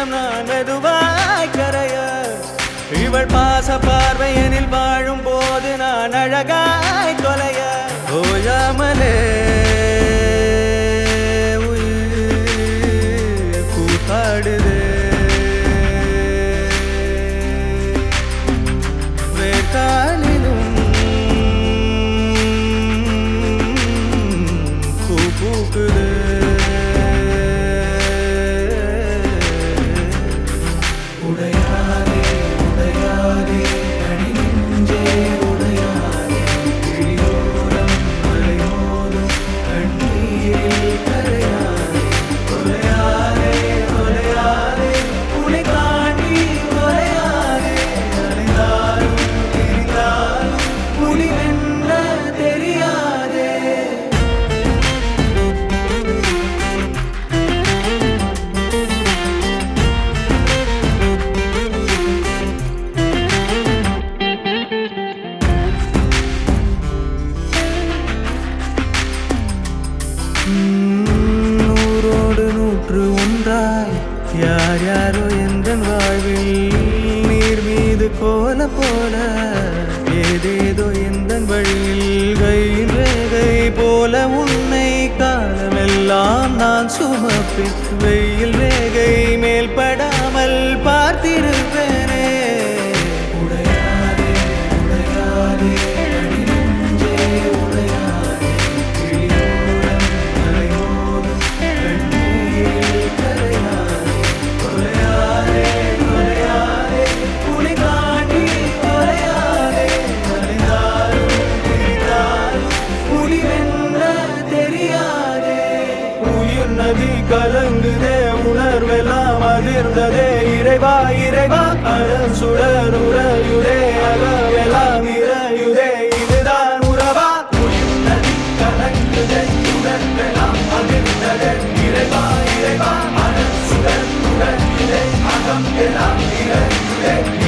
நிமிஷம் நான் மெதுவாய் கரைய இவள் பாச பார்வையனில் வாழும் போது நான் அழகாய் தொலைய ஓயாமலே உயிர் கூத்தாடுதே வேட்டாளிலும் பூ பூக்குது உடையாதே உடையாதே அடி நெஞ்சே உடையாதே கிளியோரம் மலையோரம் கண்ணீரில் கரையாதே கொலையாதே கொலையாதே உனை காட்டி கொலையாதே அலைந்தாலும் தெரிந்தாலும் முடிவென்ன தெரியாதே நூறோடு நூற்று ஒன்றாய் யார் யாரோ எந்த வாழ்வில் நீர் மீது கோல போல ஏதேதோ எந்த வழியில் கையில் ரேகை போல உன்னை காலமெல்லாம் நான் சுமப்பேன் வெயில் ரேகை மேல் படாமல் பார்த்திருப்பேனே உடையாதே உடையாதே அடி நெஞ்சே உடையாதே கிளியோரம் மலையோரம் கண்ணீரில் கரையாதே கொலையாதே கொலையாதே உனை காட்டி கொலையாதே அலைந்தாலும் தெரிந்தாலும் முடிவென்ன தெரியாதே உயிர் நதி கலங்குதே உணர்வெல்லாம் அதிர்ந்ததே இறைவா இறைவா அழல் சுடர் உறையுதே அகவெல்லாம் இறையுதே இதுதான் உறவா உயிர் நதி கலங்குதே உணர்வெல்லாம் அதிர்ந்ததே இறைவா இறைவா அழல் சுடர் உறையுதே அகம் எல்லாம் இறையுதே